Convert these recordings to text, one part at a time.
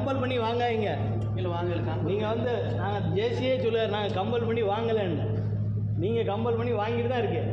compel பண்ணி வாங்காதீங்க இல்லை வாங்க இருக்காங்க நீங்கள் வந்து நாங்கள் ஜேசியே சொல்ல நாங்கள் கம்பல் பண்ணி வாங்கலைன்னு நீங்கள் கம்பல் பண்ணி வாங்கிட்டு தான் இருக்கு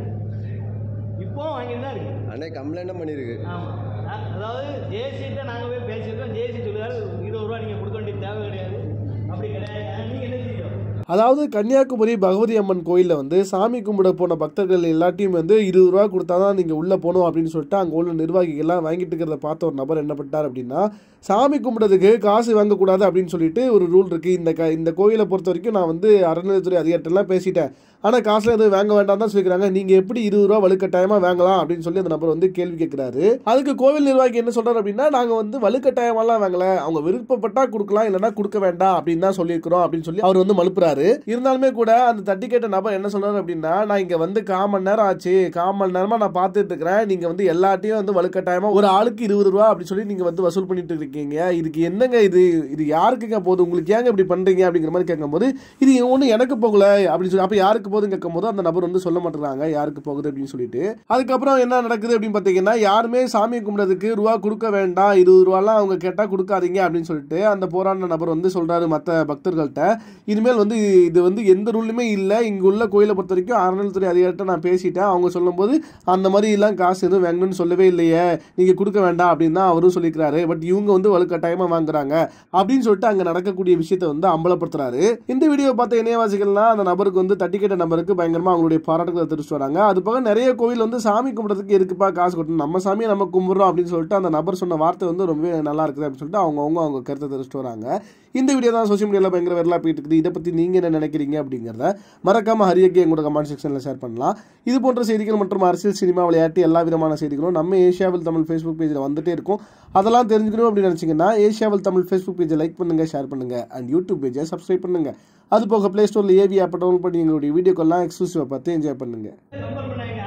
இப்போவும் வாங்கிட்டு தான் இருக்கு அண்ணே கம்ப்ளைண்ட்டும் பண்ணியிருக்கு ஆமாம் அதாவது ஜேசிகிட்ட நாங்கள் போய் பேசியிருக்கோம் ஜேசி சொல்லுவார் இருபது ரூபா நீங்கள் கொடுக்க வேண்டிய தேவை கிடையாது அப்படி கிடையாது நீங்கள் என்ன செய்யும் அதாவது கன்னியாகுமரி பகவதி அம்மன் கோயிலில் வந்து சாமி கும்பிட போன பக்தர்கள் எல்லாத்தையும் வந்து இருபது ரூபா கொடுத்தா தான் நீங்கள் உள்ளே போகணும் அப்படின்னு சொல்லிட்டு அங்கே உள்ள நிர்வாகிகள்லாம் வாங்கிட்டு இருக்கிறத பார்த்த ஒரு நபர் என்ன பண்ணிட்டார் அப்படின்னா சாமி கும்பிடுறதுக்கு காசு வாங்கக்கூடாது அப்படின்னு சொல்லிட்டு ஒரு ரூல் இருக்குது இந்த க இந்த கோயிலை பொறுத்த வரைக்கும் நான் வந்து அறநிலையத்துறை அதிகாரிட்டெல்லாம் பேசிட்டேன் ஆனால் காசுல எதுவும் வாங்க வேண்டாம் தான் சொல்லிக்கிறாங்க நீங்கள் எப்படி இருபது ரூபா வலுக்கட்டாயமாக வாங்கலாம் அப்படின்னு சொல்லி அந்த நபர் வந்து கேள்வி கேட்குறாரு அதுக்கு கோவில் நிர்வாகி என்ன சொல்றாரு அப்படின்னா நாங்கள் வந்து வலுக்கட்டாயமாலாம் வாங்கல அவங்க விருப்பப்பட்டா கொடுக்கலாம் இல்லைன்னா கொடுக்க வேண்டாம் அப்படின்னு தான் சொல்லியிருக்கிறோம் அப்படின்னு சொல்லி அவர் வந்து மலுப்புறாரு இருந்தாலுமே கூட அந்த தட்டி கேட்ட நபர் என்ன சொல்றாரு அப்படின்னா நான் இங்க வந்து கால் மணி நேரம் ஆச்சு கால் மணி நேரமா நான் பார்த்துட்டு இருக்கிறேன் நீங்க வந்து எல்லாத்தையும் வந்து வலுக்கட்டாயமா ஒரு ஆளுக்கு இருபது ரூபா அப்படி சொல்லி நீங்க வந்து வசூல் பண்ணிட்டு இருக்கீங்க இதுக்கு என்னங்க இது இது யாருக்குங்க போகுது உங்களுக்கு ஏங்க இப்படி பண்றீங்க அப்படிங்கிற மாதிரி கேட்கும்போது இது ஒண்ணு எனக்கு போகல அப்படின்னு சொல்லி அப்ப யாருக்கு போகுதுன்னு கேட்கும்போது அந்த நபர் வந்து சொல்ல மாட்டேங்கிறாங்க யாருக்கு போகுது அப்படின்னு சொல்லிட்டு அதுக்கப்புறம் என்ன நடக்குது அப்படின்னு பார்த்தீங்கன்னா யாருமே சாமி கும்பிடுறதுக்கு ரூபா கொடுக்க வேண்டாம் இருபது ரூபாலாம் அவங்க கேட்டால் கொடுக்காதீங்க அப்படின்னு சொல்லிட்டு அந்த போராடின நபர் வந்து சொல்றாரு மற்ற பக்தர்கள்ட்ட இனிமேல் வந்து இது வந்து எந்த ரூலுமே இல்லை இங்கே உள்ள கோயிலை பொறுத்த வரைக்கும் அறநிலைத்துறை அதிகாரிட்ட நான் பேசிட்டேன் அவங்க சொல்லும்போது அந்த மாதிரி எல்லாம் காசு எதுவும் வாங்கணும்னு சொல்லவே இல்லையே நீங்கள் கொடுக்க வேண்டாம் அப்படின்னு தான் அவரும் சொல்லிக்கிறாரு பட் இவங்க வந்து வலுக்கட்டாயமாக வாங்குறாங்க அப்படின்னு சொல்லிட்டு அங்கே நடக்கக்கூடிய விஷயத்தை வந்து அம்பலப்படுத்துறாரு இந்த வீடியோ பார்த்த இணையவாசிகள்லாம் அந்த நபருக்கு வந்து தட்டி கேட்ட நபருக்கு பயங்கரமாக அவங்களுடைய பாராட்டுகளை தெரிவிச்சு வராங்க அது போக நிறைய கோவில் வந்து சாமி கும்பிட்றதுக்கு எதுக்குப்பா காசு கொடுக்கணும் நம்ம சாமியை நம்ம கும்பிட்றோம் அப்படின்னு சொல்லிட்டு அந்த நபர் சொன்ன வார்த்தை வந்து ரொம்பவே நல்லா இருக்குது அப்படின்னு சொல்லிட்டு அவங்கவுங்க அவங்க கருத்தை தெரிவிச்சிட்டு வராங்க இந்த வீடியோ தான் சோஷியல் மீடியாவில் பயங்கர வரலாக போயிட்டு இருக்குது இதை பற்றி நீங்கள் என்ன நினைக்கிறீங்க அப்படிங்கிறத மறக்காம ஹரியக்கி எங்களோட கமெண்ட் செக்ஷனில் ஷேர் பண்ணலாம் இது போன்ற செய்திகள் மற்றும் அரசியல் சினிமா விளையாட்டு எல்லா விதமான செய்திகளும் நம்ம ஏஷியாவில் தமிழ் ஃபேஸ்புக் பேஜில் வந்துட்டே இருக்கும் அதெல்லாம் தெரிஞ்சுக்கணும் அப்படின்னு நினச்சிங்கன்னா ஏஷியாவில் தமிழ் ஃபேஸ்புக் பேஜை லைக் பண்ணுங்கள் ஷேர் பண்ணுங்கள் அண்ட் யூடியூப் பேஜை சப்ஸ்கிரைப் பண்ணுங்கள் அது போக ப்ளே ஸ்டோரில் ஏவி ஆப்பை டவுன்லோட் பண்ணி எங்களுடைய வீடியோக்கெல்லாம் எக்ஸ்க்ளூசிவாக பார்த்து என்ஜாய் பண்ணுங்கள் கம்பல் பண்ணாங்க